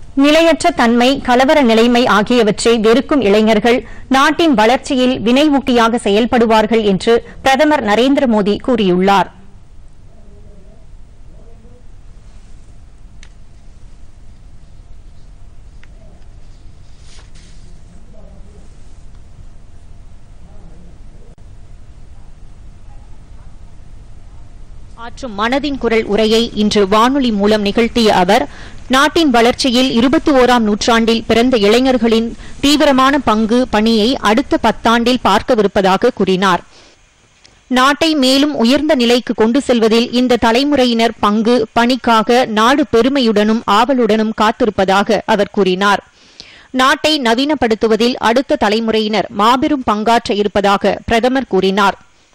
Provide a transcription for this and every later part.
நிலையற்ற தன்மை கலவர நிலைமை ஆகியவற்றை வெறுக்கும் இளைஞர்கள் நாட்டின் வளர்ச்சியில் வினைமுட்டியாக செயல்படுவார்கள் என்று பிரதமர் நரேந்திர மோடி கூறியுள்ளார் ஆற்றும் மனதின் குரல் உரையை இன்று வானொலி மூலம் நிகழ்த்திய அவர் நாட்டின் வளர்ச்சியில் இருபத்தி ஓராம் நூற்றாண்டில் பிறந்த இளைஞர்களின் தீவிரமான பங்கு பணியை அடுத்த பத்தாண்டில் பார்க்கவிருப்பதாக கூறினார் நாட்டை மேலும் உயர்ந்த நிலைக்கு கொண்டு செல்வதில் இந்த தலைமுறையினர் பங்கு பணிக்காக நாடு பெருமையுடனும் ஆவலுடனும் காத்திருப்பதாக அவர் கூறினார் நாட்டை நவீனப்படுத்துவதில் அடுத்த தலைமுறையினர் மாபெரும் பங்காற்ற இருப்பதாக பிரதமர் கூறினார்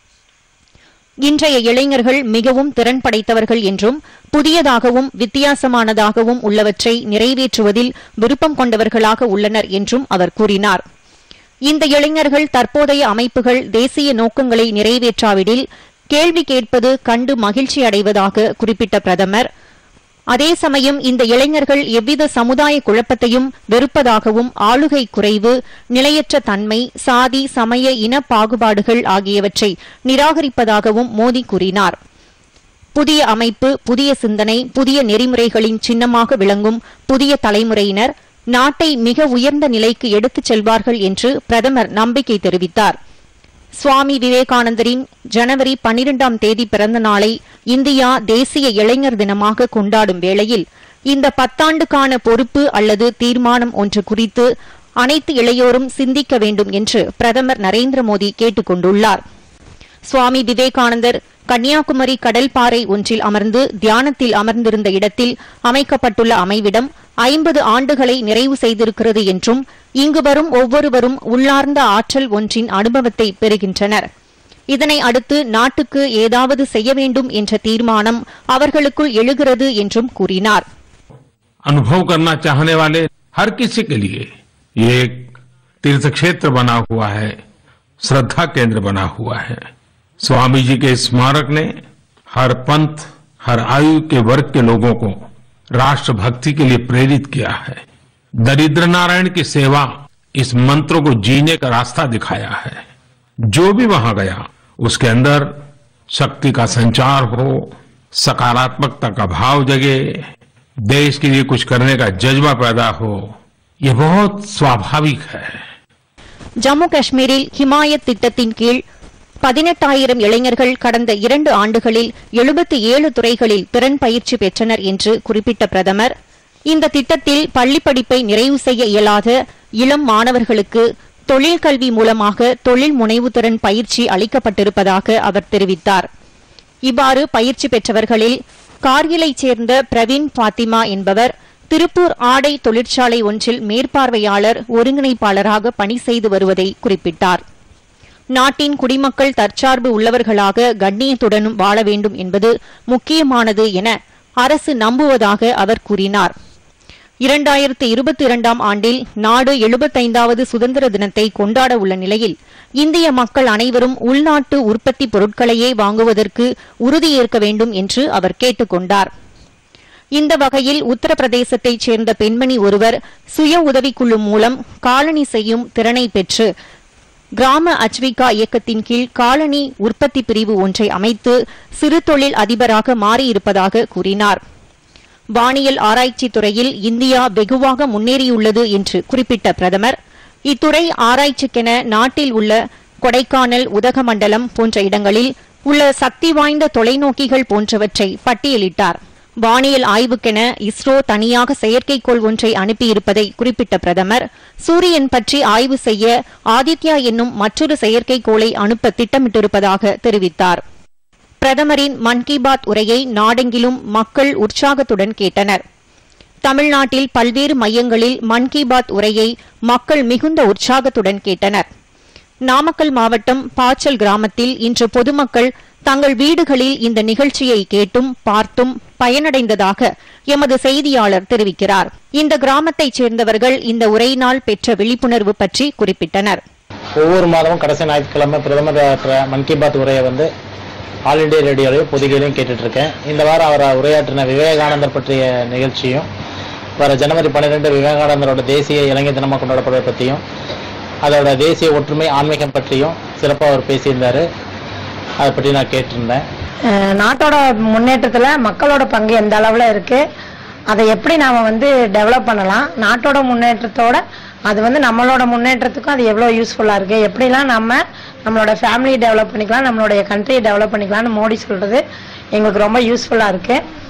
இன்றைய இளைஞர்கள் மிகவும் திறன் படைத்தவர்கள் என்றும் புதியதாகவும் வித்தியாசமானதாகவும் உள்ளவற்றை நிறைவேற்றுவதில் விருப்பம் கொண்டவர்களாக உள்ளனர் என்றும் அவர் கூறினார் இந்த இளைஞர்கள் தற்போதைய அமைப்புகள் தேசிய நோக்கங்களை நிறைவேற்றாவிடில் கேள்வி கேட்பது கண்டு மகிழ்ச்சி அடைவதாக குறிப்பிட்ட பிரதமர் அதே சமயம் இந்த இளைஞர்கள் எவ்வித சமுதாய குழப்பத்தையும் வெறுப்பதாகவும் ஆளுகை குறைவு நிலையற்ற தன்மை சாதி சமய இன பாகுபாடுகள் ஆகியவற்றை நிராகரிப்பதாகவும் மோடி கூறினார் புதிய அமைப்பு புதிய சிந்தனை புதிய நெறிமுறைகளின் சின்னமாக விளங்கும் புதிய தலைமுறையினர் நாட்டை மிக உயர்ந்த நிலைக்கு எடுத்துச் செல்வார்கள் என்று பிரதமர் நம்பிக்கை தெரிவித்தார் சுவாமி விவேகானந்தரின் ஜனவரி பன்னிரெண்டாம் தேதி பிறந்த நாளை இந்தியா தேசிய இளைஞர் தினமாக கொண்டாடும் வேளையில் இந்த பத்தாண்டுக்கான பொறுப்பு அல்லது தீர்மானம் ஒன்று குறித்து அனைத்து இளையோரும் சிந்திக்க வேண்டும் என்று பிரதமர் நரேந்திர மோடி கேட்டுக் கொண்டுள்ளார் சுவாமி விவேகானந்தர் கன்னியாகுமரி கடல் பாறை ஒன்றில் அமர்ந்து தியானத்தில் அமர்ந்திருந்த இடத்தில் அமைக்கப்பட்டுள்ள அமைவிடம் ஐம்பது ஆண்டுகளை நிறைவு செய்திருக்கிறது என்றும் இங்கு வரும் ஒவ்வொருவரும் உள்ளார்ந்த ஆற்றல் ஒன்றின் அனுபவத்தை பெறுகின்றனர் இதனை அடுத்து நாட்டுக்கு ஏதாவது செய்ய வேண்டும் என்ற தீர்மானம் அவர்களுக்குள் எழுகிறது என்றும் கூறினார் अनुभव करना चाहने वाले हर किसी के लिए ये एक तीर्थ क्षेत्र बना हुआ है श्रद्धा केंद्र बना हुआ है स्वामी जी के स्मारक ने हर पंथ हर आयु के वर्ग के लोगों को राष्ट्रभक्ति के लिए प्रेरित किया है दरिद्र नारायण की सेवा इस मंत्र को जीने का रास्ता दिखाया है जो भी वहां गया उसके अंदर शक्ति का संचार हो सकारात्मकता का भाव जगे देश के लिए कुछ करने का जज्बा पैदा हो ये बहुत स्वाभाविक है ஜம்மு காஷ்மீரில் ஹிமாயத் திட்டத்தின் கீழ் பதினெட்டாயிரம் இளைஞர்கள் கடந்த இரண்டு ஆண்டுகளில் எழுபத்தி ஏழு துறைகளில் திறன் பயிற்சி பெற்றனர் என்று குறிப்பிட்ட பிரதமர் இந்த திட்டத்தில் பள்ளிப் படிப்பை நிறைவு செய்ய இயலாத இளம் மாணவர்களுக்கு தொழில் கல்வி மூலமாக தொழில் முனைவுத்திறன் பயிற்சி அளிக்கப்பட்டிருப்பதாக அவர் தெரிவித்தார் இவ்வாறு பயிற்சி பெற்றவர்களில் கார்கிலைச் சேர்ந்த பிரவீன் பாத்திமா என்பவர் திருப்பூர் ஆடை தொழிற்சாலை ஒன்றில் மேற்பார்வையாளர் ஒருங்கிணைப்பாளராக பணி செய்து வருவதை குறிப்பிட்டார் நாட்டின் குடிமக்கள் தற்சார்பு உள்ளவர்களாக கண்ணியத்துடனும் வாழ வேண்டும் என்பது முக்கியமானது என அரசு நம்புவதாக அவர் கூறினார் இரண்டாயிரத்து இருபத்தி இரண்டாம் ஆண்டில் நாடு எழுபத்தைந்தாவது சுதந்திர தினத்தை கொண்டாட உள்ள நிலையில் இந்திய மக்கள் அனைவரும் உள்நாட்டு உற்பத்தி பொருட்களையே வாங்குவதற்கு உறுதியேற்க வேண்டும் என்று அவர் கேட்டுக் கொண்டார் இந்த வகையில் உத்தரப்பிரதேசத்தைச் சேர்ந்த பெண்மணி ஒருவர் சுய உதவிக்குழு மூலம் காலணி செய்யும் திறனை பெற்று கிராம அஜ்விகா இயக்கத்தின் கீழ் காலனி உற்பத்தி பிரிவு ஒன்றை அமைத்து சிறு தொழில் அதிபராக மாறியிருப்பதாக கூறினார் வானியல் ஆராய்ச்சி துறையில் இந்தியா வெகுவாக முன்னேறியுள்ளது என்று குறிப்பிட்ட பிரதமர் இத்துறை ஆராய்ச்சிக்கென நாட்டில் உள்ள கொடைக்கானல் உதகமண்டலம் போன்ற இடங்களில் உள்ள சக்தி வாய்ந்த தொலைநோக்கிகள் போன்றவற்றை பட்டியலிட்டார் வானியல் ஆய்வுக்கென இஸ்ரோ தனியாக செயற்கைக்கோள் ஒன்றை அனுப்பியிருப்பதை குறிப்பிட்ட பிரதமர் சூரியன் பற்றி ஆய்வு செய்ய ஆதித்யா என்னும் மற்றொரு செயற்கைக்கோளை அனுப்ப திட்டமிட்டிருப்பதாக தெரிவித்தார் பிரதமரின் மன் கி பாத் உரையை நாடெங்கிலும் மக்கள் உற்சாகத்துடன் கேட்டனர் தமிழ்நாட்டில் பல்வேறு மையங்களில் மன் கி பாத் உரையை மக்கள் மிகுந்த உற்சாகத்துடன் கேட்டனர் நாமக்கல் மாவட்டம் பாச்சல் கிராமத்தில் இன்று பொதுமக்கள் தங்கள் வீடுகளில் இந்த நிகழ்ச்சியை கேட்டும் பார்த்தும் பயனடைந்ததாக எமது செய்தியாளர் தெரிவிக்கிறார் இந்த கிராமத்தைச் சேர்ந்தவர்கள் இந்த உரையினால் பெற்ற விழிப்புணர்வு பற்றி குறிப்பிட்டனர் ஒவ்வொரு மாதமும் கடைசி ஞாயிற்றுக்கிழமை பிரதமர் ஆற்ற மன் கி பாத் உரையை வந்து ஆல் இண்டியா ரேடியோலையும் பொதிகையிலையும் கேட்டுட்டு இருக்கேன் இந்த வாரம் அவர் உரையாற்றின விவேகானந்தர் பற்றிய நிகழ்ச்சியும் வர ஜனவரி பன்னிரெண்டு விவேகானந்தரோட தேசிய இளைஞர் தினமாக கொண்டாடப்படுவதை பற்றியும் அதோட தேசிய ஒற்றுமை ஆன்மீகம் பற்றியும் சிறப்பாக அவர் பேசியிருந்தார் அதை பற்றி நான் கேட்டிருந்தேன் அஹ் நாட்டோட முன்னேற்றத்துல மக்களோட பங்கு எந்த அளவுல இருக்கு அதை எப்படி நாம வந்து டெவலப் பண்ணலாம் நாட்டோட முன்னேற்றத்தோட அது வந்து நம்மளோட முன்னேற்றத்துக்கும் அது எவ்வளவு யூஸ்ஃபுல்லா இருக்கு எப்படிலாம் நம்ம நம்மளோட ஃபேமிலி டெவலப் பண்ணிக்கலாம் நம்மளுடைய கண்ட்ரியை டெவலப் பண்ணிக்கலாம்னு மோடி சொல்றது எங்களுக்கு ரொம்ப யூஸ்ஃபுல்லா இருக்கு